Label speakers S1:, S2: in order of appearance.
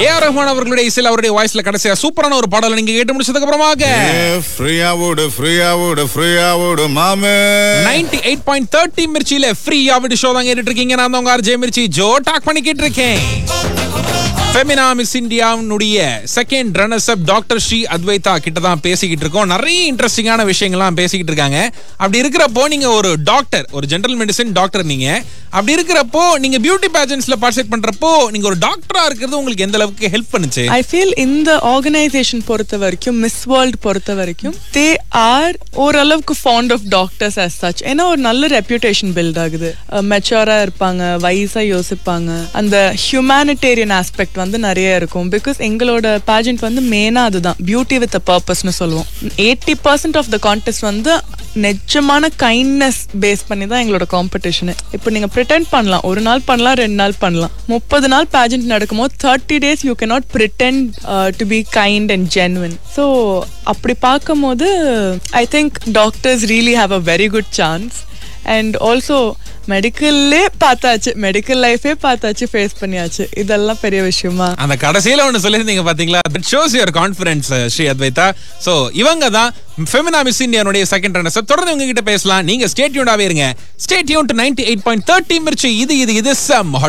S1: AR Rahman அவர்களுடைய இசையில் அவருடைய வாய்ஸ்ல கடைசியா சூப்பரான ஒரு பாடலை நீங்க கேட்டு முடிச்சதுக்கு அப்புறமாக
S2: ஃப்ரீயா ஓடு ஃப்ரீயா ஓடு ஃப்ரீயா ஓடு மாமே
S1: நைன்டி எயிட் பாயிண்ட் தேர்ட்டி மிர்ச்சியில ஃப்ரீயா விட்டு ஷோ தான் கேட்டுட்டு இருக்கீங்க நான் தான் உங்க ஆர்ஜே மிர்ச்சி ஜோ டாக் பண்ணிக்கிட்டு இருக்கேன் ஃபெமினா மிஸ் இந்தியாவுடைய second runners up doctor Shri Advaita கிட்ட தான் பேசிக்கிட்டு இருக்கோம் நிறைய இன்ட்ரெஸ்டிங்கான விஷயங்கள்லாம் பேசிக்கிட்டு இருக்காங்க அப்படி இருக்கிறப்போ நீங்க ஒரு டாக்டர் ஒரு ஜெனரல் மெடிசன் டாக்டர் நீங்க அப்படி இருக்கிறப்போ நீங்க பியூட்டி பேஜன்ஸ்ல பார்ட்டிசிபேட் பண்றப்போ நீங்க ஒரு டாக்டரா இருக்கிறது உங்களுக்கு எந்த அளவுக்கு ஹெல்ப் பண்ணுச்சு
S3: ஐ ஃபீல் இந்த ஆர்கனைசேஷன் பொறுத்த வரைக்கும் மிஸ் வேர்ல்ட் பொறுத்த வரைக்கும் தே ஆர் ஓரளவுக்கு fond of doctors as such ஏன்னா ஒரு நல்ல ரெப்யூட்டேஷன் பில்ட் ஆகுது மெச்சூரா இருப்பாங்க வயசா யோசிப்பாங்க அந்த ஹியூமானிட்டேரியன் ஆஸ்பெக்ட் வந்து நிறைய இருக்கும் பிகாஸ் எங்களோட பேஜெண்ட் வந்து மெயினா அதுதான் பியூட்டி வித் அ பர்பஸ்னு சொல்லுவோம் eighty percent of the contest வந்து நிஜமான கைண்ட்னஸ் பேஸ் பண்ணி தான் எங்களோட காம்படிஷனு இப்போ நீங்க ப்ரிட்டெண்ட் பண்ணலாம் ஒரு நாள் பண்ணலாம் ரெண்டு நாள் பண்ணலாம் முப்பது நாள் பேஜெண்ட் நடக்கும்போது thirty days you cannot pretend to be kind and genuine so அப்படி பார்க்கும்போது I think doctors really have a very good chance and also மெடிக்கல்லே பார்த்தாச்சு மெடிக்கல் லைஃபே பார்த்தாச்சு ஃபேஸ் பண்ணியாச்சு இதெல்லாம் பெரிய விஷயமா
S1: அந்த கடைசியில ஒண்ணு சொல்லியிருந்தீங்க பாத்தீங்களா that shows your confidence Shri Advaita so இவங்க தான் ஃபெமினா மிஸ் இந்தியானுடைய செகண்ட் ரன்னர்ஸ் தொடர்ந்து உங்ககிட்ட பேசலாம் நீங்க ஸ்டேட்யூண்டாவே இருங்க stay tune to ninety eight point thirty Mirchi இது இது இது சம்